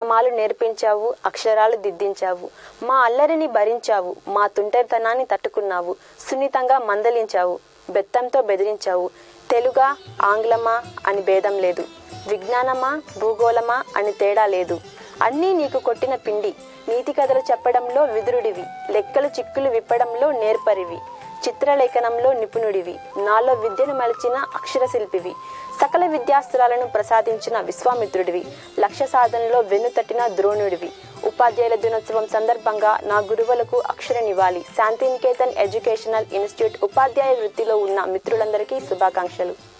మాలు నేర్పించావు అక్షరాలు దిద్దించావు మా అల్లరిని భరించావు మా తుంటరితనాన్ని తట్టుకున్నావు సున్నితంగా మందలించావు బెత్తంతో బెదిరించావు తెలుగా ఆంగ్లమా అని భేదం లేదు విజ్ఞానమా భూగోళమా అని తేడా లేదు అన్నీ నీకు కొట్టిన పిండి నీతి కథలు చెప్పడంలో విదురుడివి లెక్కలు చిక్కులు విప్పడంలో నేర్పరివి చిత్రలేఖనంలో నిపుణుడివి నాలో విద్యను మలిచిన అక్షరశిల్పివి సకల విద్యాస్తురాలను ప్రసాదించిన విశ్వామిత్రుడివి లక్ష్య సాధనలో వెన్నుతట్టిన ద్రోణుడివి ఉపాధ్యాయుల దినోత్సవం సందర్భంగా నా గురువులకు అక్షరనివ్వాలి శాంతినికేతన్ ఎడ్యుకేషనల్ ఇన్స్టిట్యూట్ ఉపాధ్యాయ వృత్తిలో ఉన్న మిత్రులందరికీ శుభాకాంక్షలు